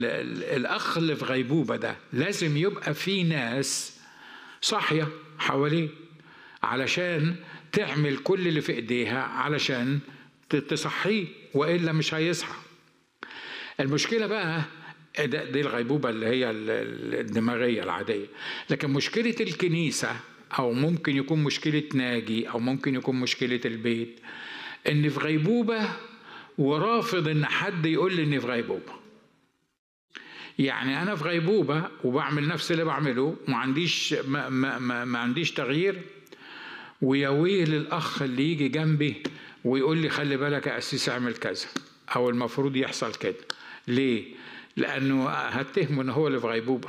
الأخ اللي في غيبوبة ده لازم يبقى في ناس صاحية حواليه علشان تعمل كل اللي في إيديها علشان تصحيه وإلا مش هيصحى المشكلة بقى دي الغيبوبة اللي هي الدماغية العادية لكن مشكلة الكنيسة أو ممكن يكون مشكلة ناجي أو ممكن يكون مشكلة البيت إن في غيبوبة ورافض إن حد يقول لي إني في غيبوبة يعني أنا في غيبوبة وبعمل نفس اللي بعمله وما عنديش ما, ما, ما, ما عنديش تغيير ويا ويل الأخ اللي يجي جنبي ويقول لي خلي بالك يا أسيس اعمل كذا أو المفروض يحصل كده ليه؟ لأنه هتهمه إن هو اللي في غيبوبة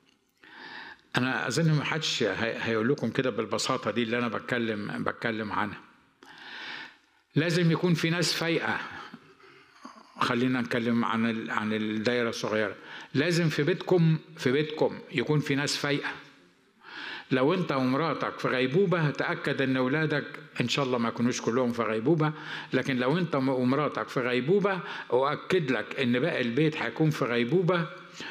أنا أظن ما حدش هيقول لكم كده بالبساطة دي اللي أنا بتكلم بتكلم عنها لازم يكون في ناس فايقة خلينا نتكلم عن عن الدايرة الصغيرة لازم في بيتكم في بيتكم يكون في ناس فايقة لو انت ومراتك في غيبوبة تأكد ان اولادك ان شاء الله ما يكونوش كلهم في غيبوبة لكن لو انت ومراتك في غيبوبة اؤكد لك ان باقي البيت هيكون في غيبوبة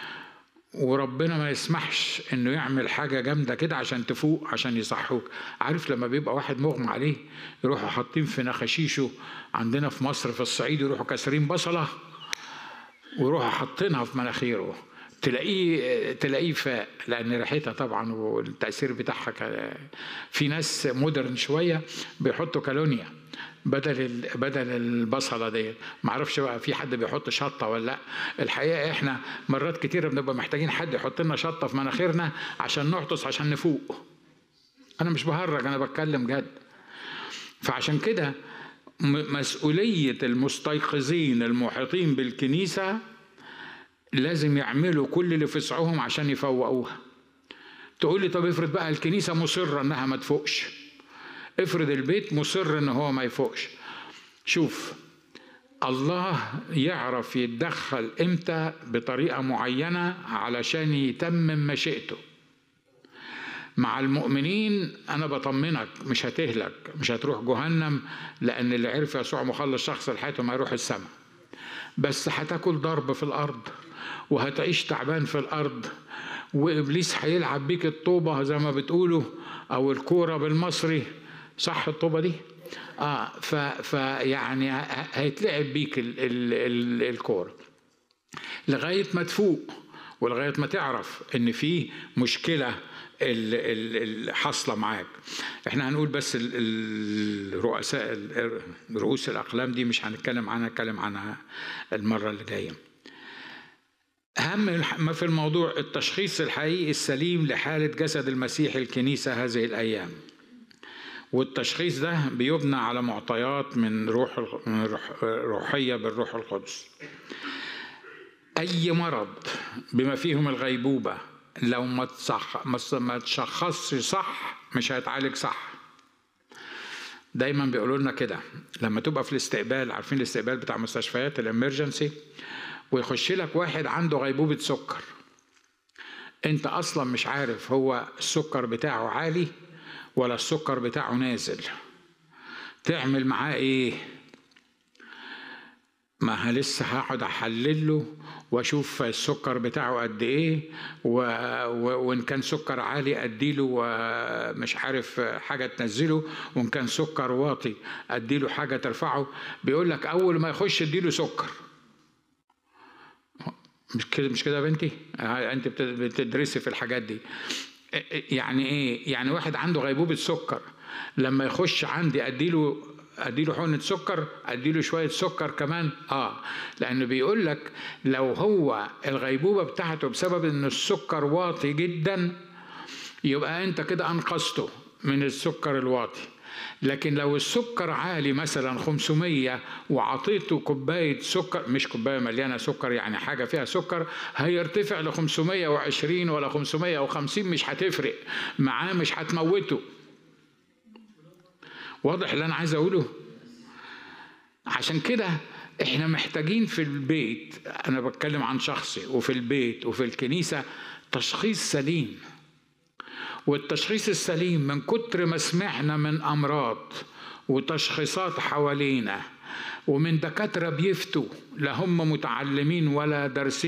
وربنا ما يسمحش انه يعمل حاجه جامده كده عشان تفوق عشان يصحوك عارف لما بيبقى واحد مغمى عليه يروحوا حاطين في نخاشيشه عندنا في مصر في الصعيد يروحوا كاسرين بصله ويروحوا حاطينها في مناخيره تلاقيه تلاقيه فاق لان ريحتها طبعا والتاثير بتاعها في ناس مودرن شويه بيحطوا كالونيا بدل بدل البصله ديت ما اعرفش بقى في حد بيحط شطه ولا لا الحقيقه احنا مرات كتيره بنبقى محتاجين حد يحط لنا شطه في مناخيرنا عشان نعطس عشان نفوق انا مش بهرج انا بتكلم جد فعشان كده مسؤوليه المستيقظين المحيطين بالكنيسه لازم يعملوا كل اللي في وسعهم عشان يفوقوها تقول لي طب افرض بقى الكنيسه مصره انها ما تفوقش افرض البيت مصر ان هو ما يفوقش شوف الله يعرف يتدخل امتى بطريقه معينه علشان يتمم مشيئته مع المؤمنين انا بطمنك مش هتهلك مش هتروح جهنم لان اللي عرف يسوع مخلص شخص لحياته ما يروح السماء بس هتاكل ضرب في الارض وهتعيش تعبان في الارض وابليس هيلعب بيك الطوبه زي ما بتقولوا او الكوره بالمصري صح الطوبه دي اه ف فيعني هيتلعب بيك ال ال ال الكوره لغايه ما تفوق ولغايه ما تعرف ان في مشكله اللي حاصله معاك احنا هنقول بس الرؤساء رؤوس الاقلام دي مش هنتكلم عنها هنتكلم عنها المره اللي جايه أهم ما في الموضوع التشخيص الحقيقي السليم لحالة جسد المسيح الكنيسة هذه الأيام والتشخيص ده بيبنى على معطيات من روح من روح روحية بالروح القدس أي مرض بما فيهم الغيبوبة لو ما تصح ما تشخصش صح مش هيتعالج صح دايما بيقولوا لنا كده لما تبقى في الاستقبال عارفين الاستقبال بتاع مستشفيات الامرجنسي ويخش لك واحد عنده غيبوبة سكر انت اصلا مش عارف هو السكر بتاعه عالي ولا السكر بتاعه نازل تعمل معاه ايه ما لسه هقعد احلل له واشوف السكر بتاعه قد ايه و... و... وان كان سكر عالي اديله مش عارف حاجه تنزله وان كان سكر واطي اديله حاجه ترفعه بيقول لك اول ما يخش اديله سكر مش كده مش كده يا بنتي انت بتدرسي في الحاجات دي يعني ايه يعني واحد عنده غيبوبه سكر لما يخش عندي اديله اديله حقنه سكر اديله شويه سكر كمان اه لانه بيقول لك لو هو الغيبوبه بتاعته بسبب ان السكر واطي جدا يبقى انت كده انقذته من السكر الواطي لكن لو السكر عالي مثلا 500 وعطيته كوباية سكر مش كوباية مليانة سكر يعني حاجة فيها سكر هيرتفع ل 520 ولا 550 مش هتفرق معاه مش هتموته واضح اللي أنا عايز أقوله عشان كده احنا محتاجين في البيت أنا بتكلم عن شخصي وفي البيت وفي الكنيسة تشخيص سليم والتشخيص السليم من كتر ما سمعنا من امراض وتشخيصات حوالينا ومن دكاتره بيفتوا لا هم متعلمين ولا دارسين